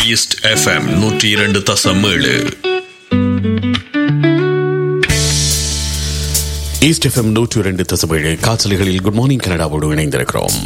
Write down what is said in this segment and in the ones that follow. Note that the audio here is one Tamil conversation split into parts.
ஈஸ்ட் எஃப்எம் நூற்றி இரண்டு தசம் ஏழு ஈஸ்ட் எஃப்எம் நூற்றி இரண்டு தசமேழு காற்றலைகளில் குட் மார்னிங் கனடாவோடு இணைந்திருக்கிறோம்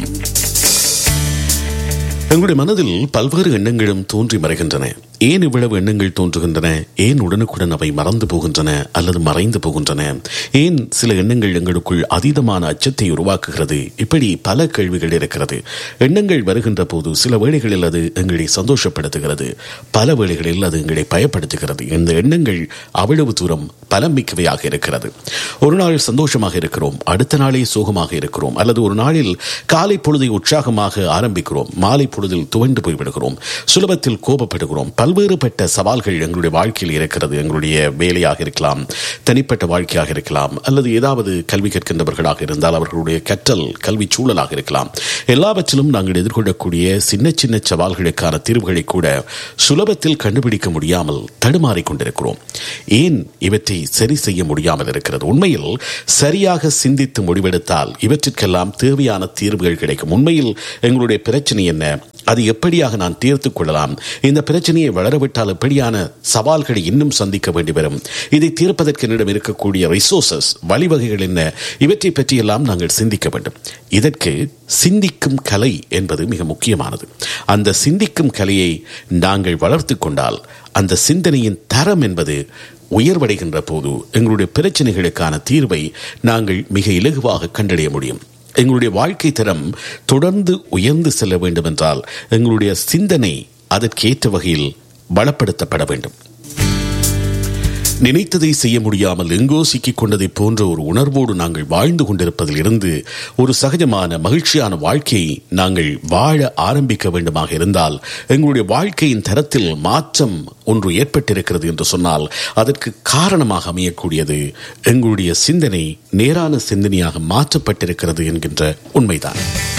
எங்களுடைய மனதில் பல்வேறு எண்ணங்களும் தோன்றி மறைகின்றன ஏன் இவ்வளவு எண்ணங்கள் தோன்றுகின்றன ஏன் உடனுக்குடன் அவை மறந்து போகின்றன அல்லது மறைந்து போகின்றன ஏன் சில எண்ணங்கள் எங்களுக்குள் அதீதமான அச்சத்தை உருவாக்குகிறது இப்படி பல கேள்விகள் இருக்கிறது எண்ணங்கள் வருகின்ற போது சில வேளைகளில் அது எங்களை சந்தோஷப்படுத்துகிறது பல வேளைகளில் அது எங்களை பயப்படுத்துகிறது இந்த எண்ணங்கள் அவ்வளவு தூரம் பலம் மிக்கவையாக இருக்கிறது ஒரு நாள் சந்தோஷமாக இருக்கிறோம் அடுத்த நாளே சோகமாக இருக்கிறோம் அல்லது ஒரு நாளில் காலை பொழுதை உற்சாகமாக ஆரம்பிக்கிறோம் மாலை பொழுதில் துவண்டு போய்விடுகிறோம் சுலபத்தில் கோபப்படுகிறோம் பல்வேறுபட்ட சவால்கள் எங்களுடைய வாழ்க்கையில் இருக்கிறது எங்களுடைய வேலையாக இருக்கலாம் தனிப்பட்ட வாழ்க்கையாக இருக்கலாம் அல்லது ஏதாவது கல்வி கற்கின்றவர்களாக இருந்தால் அவர்களுடைய கற்றல் கல்வி சூழலாக இருக்கலாம் எல்லாவற்றிலும் நாங்கள் எதிர்கொள்ளக்கூடிய சின்ன சின்ன சவால்களுக்கான தீர்வுகளை கூட சுலபத்தில் கண்டுபிடிக்க முடியாமல் தடுமாறிக் கொண்டிருக்கிறோம் ஏன் இவற்றை சரி செய்ய முடியாமல் இருக்கிறது உண்மையில் சரியாக சிந்தித்து முடிவெடுத்தால் இவற்றிற்கெல்லாம் தேவையான தீர்வுகள் கிடைக்கும் உண்மையில் எங்களுடைய பிரச்சனை என்ன அது எப்படியாக நான் தீர்த்துக் கொள்ளலாம் இந்த பிரச்சனையை வளரவிட்டால் எப்படியான சவால்களை இன்னும் சந்திக்க வேண்டி வரும் இதை தீர்ப்பதற்கு என்னிடம் இருக்கக்கூடிய ரிசோர்சஸ் வழிவகைகள் என்ன இவற்றை பற்றியெல்லாம் நாங்கள் சிந்திக்க வேண்டும் இதற்கு சிந்திக்கும் கலை என்பது மிக முக்கியமானது அந்த சிந்திக்கும் கலையை நாங்கள் வளர்த்து கொண்டால் அந்த சிந்தனையின் தரம் என்பது உயர்வடைகின்ற போது எங்களுடைய பிரச்சனைகளுக்கான தீர்வை நாங்கள் மிக இலகுவாக கண்டறிய முடியும் எங்களுடைய வாழ்க்கை தரம் தொடர்ந்து உயர்ந்து செல்ல வேண்டும் என்றால் எங்களுடைய சிந்தனை அதற்கேற்ற வகையில் பலப்படுத்தப்பட வேண்டும் நினைத்ததை செய்ய முடியாமல் எங்கோ சிக்கிக் கொண்டதை போன்ற ஒரு உணர்வோடு நாங்கள் வாழ்ந்து கொண்டிருப்பதில் இருந்து ஒரு சகஜமான மகிழ்ச்சியான வாழ்க்கையை நாங்கள் வாழ ஆரம்பிக்க வேண்டுமாக இருந்தால் எங்களுடைய வாழ்க்கையின் தரத்தில் மாற்றம் ஒன்று ஏற்பட்டிருக்கிறது என்று சொன்னால் அதற்கு காரணமாக அமையக்கூடியது எங்களுடைய சிந்தனை நேரான சிந்தனையாக மாற்றப்பட்டிருக்கிறது என்கின்ற உண்மைதான்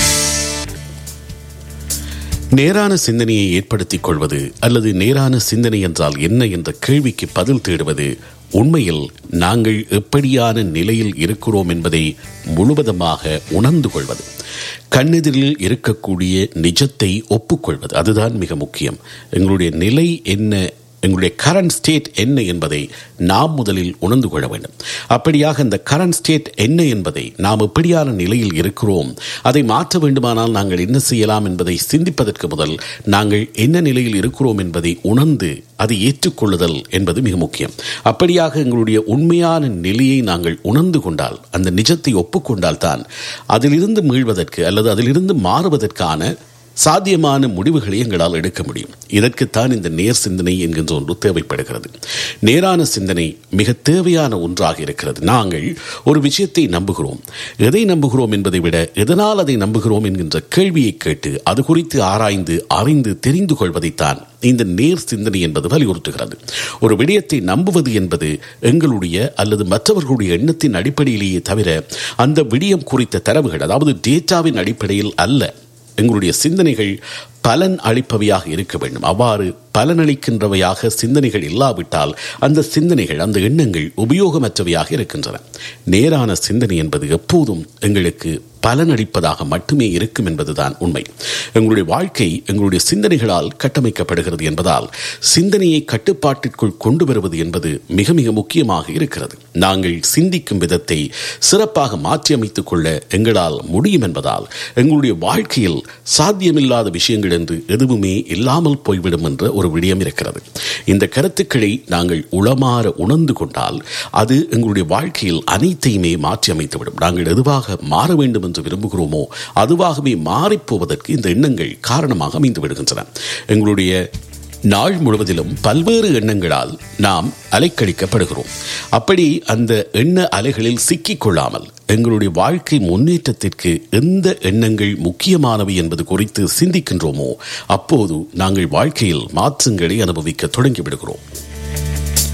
நேரான சிந்தனையை ஏற்படுத்திக் கொள்வது அல்லது நேரான சிந்தனை என்றால் என்ன என்ற கேள்விக்கு பதில் தேடுவது உண்மையில் நாங்கள் எப்படியான நிலையில் இருக்கிறோம் என்பதை முழுவதுமாக உணர்ந்து கொள்வது கண்ணெதிரில் இருக்கக்கூடிய நிஜத்தை ஒப்புக்கொள்வது அதுதான் மிக முக்கியம் எங்களுடைய நிலை என்ன எங்களுடைய கரண்ட் ஸ்டேட் என்ன என்பதை நாம் முதலில் உணர்ந்து கொள்ள வேண்டும் அப்படியாக இந்த கரண்ட் ஸ்டேட் என்ன என்பதை நாம் எப்படியான நிலையில் இருக்கிறோம் அதை மாற்ற வேண்டுமானால் நாங்கள் என்ன செய்யலாம் என்பதை சிந்திப்பதற்கு முதல் நாங்கள் என்ன நிலையில் இருக்கிறோம் என்பதை உணர்ந்து அதை ஏற்றுக்கொள்ளுதல் என்பது மிக முக்கியம் அப்படியாக எங்களுடைய உண்மையான நிலையை நாங்கள் உணர்ந்து கொண்டால் அந்த நிஜத்தை ஒப்புக்கொண்டால் தான் அதிலிருந்து மீள்வதற்கு அல்லது அதிலிருந்து மாறுவதற்கான சாத்தியமான முடிவுகளை எங்களால் எடுக்க முடியும் இதற்குத்தான் இந்த நேர் சிந்தனை என்கின்ற ஒன்று தேவைப்படுகிறது நேரான சிந்தனை மிக தேவையான ஒன்றாக இருக்கிறது நாங்கள் ஒரு விஷயத்தை நம்புகிறோம் எதை நம்புகிறோம் என்பதை விட எதனால் அதை நம்புகிறோம் என்கின்ற கேள்வியை கேட்டு அது குறித்து ஆராய்ந்து அறிந்து தெரிந்து கொள்வதைத்தான் இந்த நேர் சிந்தனை என்பது வலியுறுத்துகிறது ஒரு விடயத்தை நம்புவது என்பது எங்களுடைய அல்லது மற்றவர்களுடைய எண்ணத்தின் அடிப்படையிலேயே தவிர அந்த விடயம் குறித்த தரவுகள் அதாவது டேட்டாவின் அடிப்படையில் அல்ல எங்களுடைய சிந்தனைகள் பலன் அளிப்பவையாக இருக்க வேண்டும் அவ்வாறு பலனளிக்கின்றவையாக சிந்தனைகள் இல்லாவிட்டால் அந்த சிந்தனைகள் அந்த எண்ணங்கள் உபயோகமற்றவையாக இருக்கின்றன நேரான சிந்தனை என்பது எப்போதும் எங்களுக்கு பலனளிப்பதாக மட்டுமே இருக்கும் என்பதுதான் உண்மை எங்களுடைய வாழ்க்கை எங்களுடைய சிந்தனைகளால் கட்டமைக்கப்படுகிறது என்பதால் சிந்தனையை கட்டுப்பாட்டிற்குள் கொண்டு வருவது என்பது மிக மிக முக்கியமாக இருக்கிறது நாங்கள் சிந்திக்கும் விதத்தை சிறப்பாக மாற்றியமைத்துக் கொள்ள எங்களால் முடியும் என்பதால் எங்களுடைய வாழ்க்கையில் சாத்தியமில்லாத விஷயங்கள் என்று எதுவுமே இல்லாமல் போய்விடும் என்ற ஒரு விடயம் இருக்கிறது இந்த கருத்துக்களை நாங்கள் உளமாற உணர்ந்து கொண்டால் அது எங்களுடைய வாழ்க்கையில் அனைத்தையுமே மாற்றி அமைத்துவிடும் நாங்கள் எதுவாக மாற வேண்டும் என்று விரும்புகிறோமோ அதுவாகவே மாறிப்போவதற்கு இந்த எண்ணங்கள் காரணமாக அமைந்து விடுகின்றன எங்களுடைய நாள் முழுவதிலும் பல்வேறு எண்ணங்களால் நாம் அலைக்கழிக்கப்படுகிறோம் அப்படி அந்த எண்ண அலைகளில் சிக்கிக் கொள்ளாமல் எங்களுடைய வாழ்க்கை முன்னேற்றத்திற்கு எந்த எண்ணங்கள் முக்கியமானவை என்பது குறித்து சிந்திக்கின்றோமோ அப்போது நாங்கள் வாழ்க்கையில் மாற்றங்களை அனுபவிக்க தொடங்கிவிடுகிறோம்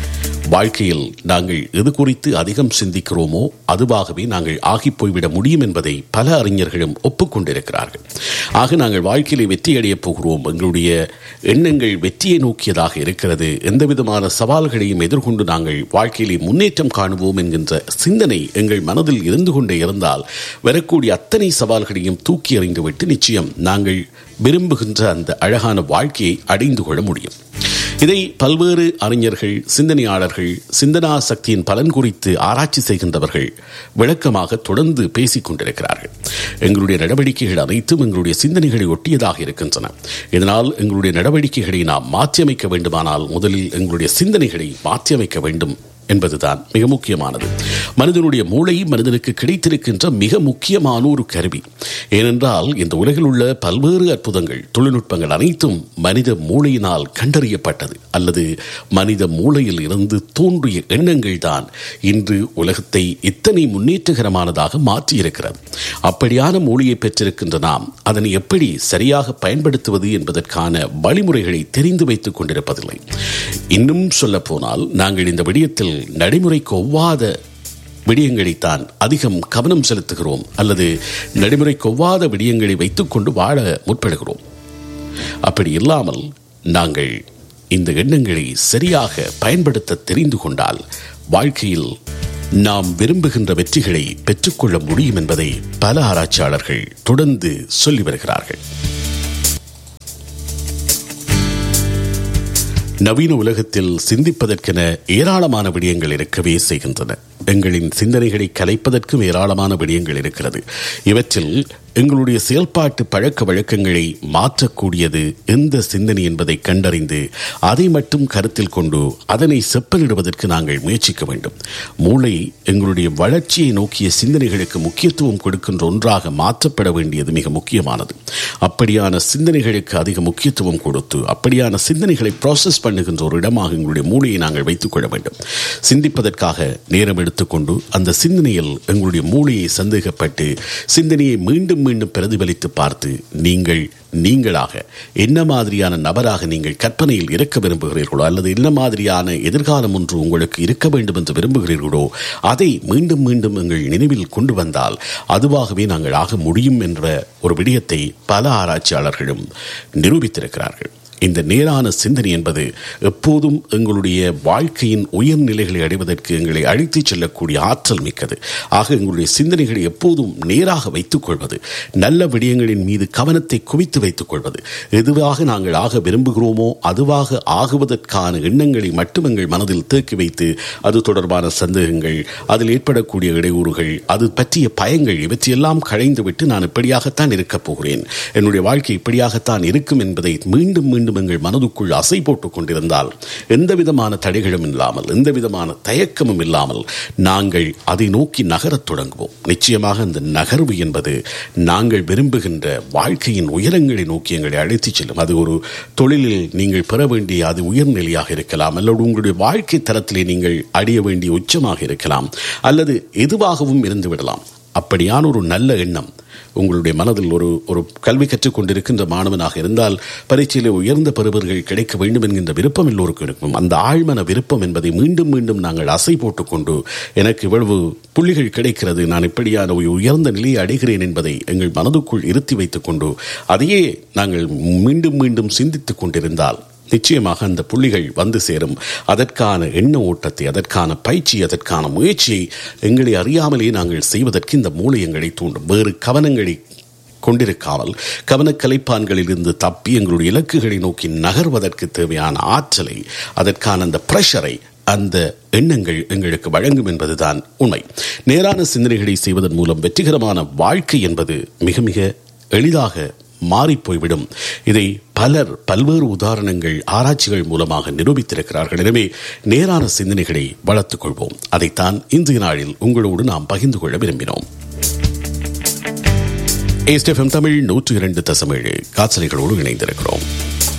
வாழ்க்கையில் நாங்கள் எது குறித்து அதிகம் சிந்திக்கிறோமோ அதுவாகவே நாங்கள் ஆகிப் போய்விட முடியும் என்பதை பல அறிஞர்களும் ஒப்புக்கொண்டிருக்கிறார்கள் ஆக நாங்கள் வாழ்க்கையிலே வெற்றியடையப் போகிறோம் எங்களுடைய எண்ணங்கள் வெற்றியை நோக்கியதாக இருக்கிறது எந்த விதமான சவால்களையும் எதிர்கொண்டு நாங்கள் வாழ்க்கையிலே முன்னேற்றம் காணுவோம் என்கின்ற சிந்தனை எங்கள் மனதில் இருந்து கொண்டே இருந்தால் வரக்கூடிய அத்தனை சவால்களையும் தூக்கி எறிந்துவிட்டு நிச்சயம் நாங்கள் விரும்புகின்ற அந்த அழகான வாழ்க்கையை அடைந்து கொள்ள முடியும் இதை பல்வேறு அறிஞர்கள் சிந்தனையாளர்கள் சிந்தனா சக்தியின் பலன் குறித்து ஆராய்ச்சி செய்கின்றவர்கள் விளக்கமாக தொடர்ந்து பேசிக் கொண்டிருக்கிறார்கள் எங்களுடைய நடவடிக்கைகள் அனைத்தும் எங்களுடைய சிந்தனைகளை ஒட்டியதாக இருக்கின்றன இதனால் எங்களுடைய நடவடிக்கைகளை நாம் மாற்றியமைக்க வேண்டுமானால் முதலில் எங்களுடைய சிந்தனைகளை மாற்றியமைக்க வேண்டும் என்பதுதான் மிக முக்கியமானது மனிதனுடைய மூளை மனிதனுக்கு கிடைத்திருக்கின்ற மிக முக்கியமான ஒரு கருவி ஏனென்றால் இந்த உலகில் உள்ள பல்வேறு அற்புதங்கள் தொழில்நுட்பங்கள் அனைத்தும் மனித மூளையினால் கண்டறியப்பட்டது அல்லது மனித மூளையில் இருந்து தோன்றிய எண்ணங்கள் தான் இன்று உலகத்தை இத்தனை முன்னேற்றகரமானதாக மாற்றியிருக்கிறது அப்படியான மூளையை பெற்றிருக்கின்ற நாம் அதனை எப்படி சரியாக பயன்படுத்துவது என்பதற்கான வழிமுறைகளை தெரிந்து வைத்துக் கொண்டிருப்பதில்லை இன்னும் சொல்ல போனால் நாங்கள் இந்த விடயத்தில் நடைமுறைக்கு ஒவ்வாத விடயங்களைத்தான் அதிகம் கவனம் செலுத்துகிறோம் அல்லது நடைமுறைக்கு ஒவ்வாத விடயங்களை வைத்துக்கொண்டு வாழ முற்படுகிறோம் அப்படி இல்லாமல் நாங்கள் இந்த எண்ணங்களை சரியாக பயன்படுத்த தெரிந்து கொண்டால் வாழ்க்கையில் நாம் விரும்புகின்ற வெற்றிகளை பெற்றுக்கொள்ள முடியும் என்பதை பல ஆராய்ச்சியாளர்கள் தொடர்ந்து சொல்லி வருகிறார்கள் நவீன உலகத்தில் சிந்திப்பதற்கென ஏராளமான விடயங்கள் இருக்கவே செய்கின்றன எங்களின் சிந்தனைகளை கலைப்பதற்கும் ஏராளமான விடயங்கள் இருக்கிறது இவற்றில் எங்களுடைய செயல்பாட்டு பழக்க வழக்கங்களை மாற்றக்கூடியது எந்த சிந்தனை என்பதை கண்டறிந்து அதை மட்டும் கருத்தில் கொண்டு அதனை செப்பனிடுவதற்கு நாங்கள் முயற்சிக்க வேண்டும் மூளை எங்களுடைய வளர்ச்சியை நோக்கிய சிந்தனைகளுக்கு முக்கியத்துவம் கொடுக்கின்ற ஒன்றாக மாற்றப்பட வேண்டியது மிக முக்கியமானது அப்படியான சிந்தனைகளுக்கு அதிக முக்கியத்துவம் கொடுத்து அப்படியான சிந்தனைகளை ப்ராசஸ் பண்ணுகின்ற ஒரு இடமாக எங்களுடைய மூளையை நாங்கள் வைத்துக் கொள்ள வேண்டும் சிந்திப்பதற்காக நேரம் எடுத்துக்கொண்டு அந்த சிந்தனையில் எங்களுடைய மூளையை சந்தேகப்பட்டு சிந்தனையை மீண்டும் மீண்டும் பிரதிபலித்து பார்த்து நீங்கள் நீங்களாக என்ன மாதிரியான நபராக நீங்கள் கற்பனையில் இருக்க விரும்புகிறீர்களோ அல்லது என்ன மாதிரியான எதிர்காலம் ஒன்று உங்களுக்கு இருக்க வேண்டும் என்று விரும்புகிறீர்களோ அதை மீண்டும் மீண்டும் எங்கள் நினைவில் கொண்டு வந்தால் அதுவாகவே நாங்கள் ஆக முடியும் என்ற ஒரு விடயத்தை பல ஆராய்ச்சியாளர்களும் நிரூபித்திருக்கிறார்கள் இந்த நேரான சிந்தனை என்பது எப்போதும் எங்களுடைய வாழ்க்கையின் உயர்நிலைகளை அடைவதற்கு எங்களை அழைத்துச் செல்லக்கூடிய ஆற்றல் மிக்கது ஆக எங்களுடைய சிந்தனைகளை எப்போதும் நேராக வைத்துக் கொள்வது நல்ல விடயங்களின் மீது கவனத்தை குவித்து வைத்துக் கொள்வது எதுவாக நாங்கள் ஆக விரும்புகிறோமோ அதுவாக ஆகுவதற்கான எண்ணங்களை மட்டும் எங்கள் மனதில் தேக்கி வைத்து அது தொடர்பான சந்தேகங்கள் அதில் ஏற்படக்கூடிய இடையூறுகள் அது பற்றிய பயங்கள் இவற்றையெல்லாம் களைந்துவிட்டு நான் இப்படியாகத்தான் இருக்கப் போகிறேன் என்னுடைய வாழ்க்கை இப்படியாகத்தான் இருக்கும் என்பதை மீண்டும் மீண்டும் மீண்டும் எங்கள் மனதுக்குள் அசை போட்டுக் கொண்டிருந்தால் எந்த விதமான தடைகளும் இல்லாமல் எந்த விதமான தயக்கமும் இல்லாமல் நாங்கள் அதை நோக்கி நகரத் தொடங்குவோம் நிச்சயமாக இந்த நகர்வு என்பது நாங்கள் விரும்புகின்ற வாழ்க்கையின் உயரங்களை நோக்கி எங்களை அழைத்துச் செல்லும் அது ஒரு தொழிலில் நீங்கள் பெற வேண்டிய அது உயர்நிலையாக இருக்கலாம் அல்லது உங்களுடைய வாழ்க்கை தரத்திலே நீங்கள் அடைய வேண்டிய உச்சமாக இருக்கலாம் அல்லது எதுவாகவும் இருந்து விடலாம் அப்படியான ஒரு நல்ல எண்ணம் உங்களுடைய மனதில் ஒரு ஒரு கல்வி கற்றுக் கொண்டிருக்கின்ற மாணவனாக இருந்தால் பரீட்சையில் உயர்ந்த பெறுவர்கள் கிடைக்க வேண்டும் என்கின்ற விருப்பம் எல்லோருக்கும் இருக்கும் அந்த ஆழ்மன விருப்பம் என்பதை மீண்டும் மீண்டும் நாங்கள் அசை போட்டுக்கொண்டு எனக்கு இவ்வளவு புள்ளிகள் கிடைக்கிறது நான் இப்படியான உயர்ந்த நிலையை அடைகிறேன் என்பதை எங்கள் மனதுக்குள் இருத்தி வைத்துக் கொண்டு அதையே நாங்கள் மீண்டும் மீண்டும் சிந்தித்துக் கொண்டிருந்தால் நிச்சயமாக அந்த புள்ளிகள் வந்து சேரும் அதற்கான எண்ண ஓட்டத்தை அதற்கான பயிற்சி அதற்கான முயற்சியை எங்களை அறியாமலே நாங்கள் செய்வதற்கு இந்த மூளை எங்களை தூண்டும் வேறு கவனங்களை கொண்டிருக்காமல் கவனக்கலைப்பான்களில் இருந்து தப்பி எங்களுடைய இலக்குகளை நோக்கி நகர்வதற்கு தேவையான ஆற்றலை அதற்கான அந்த பிரஷரை அந்த எண்ணங்கள் எங்களுக்கு வழங்கும் என்பதுதான் உண்மை நேரான சிந்தனைகளை செய்வதன் மூலம் வெற்றிகரமான வாழ்க்கை என்பது மிக மிக எளிதாக மாறிப்போய்விடும் இதை பலர் பல்வேறு உதாரணங்கள் ஆராய்ச்சிகள் மூலமாக நிரூபித்திருக்கிறார்கள் எனவே நேரான சிந்தனைகளை வளர்த்துக் கொள்வோம் அதைத்தான் இன்றைய நாளில் உங்களோடு நாம் பகிர்ந்து கொள்ள விரும்பினோம் ஏஸ்டெஃப்எம் தமிழ் நூற்று இரண்டு தசமேழு காட்சலைகளோடு இணைந்திருக்கிறோம்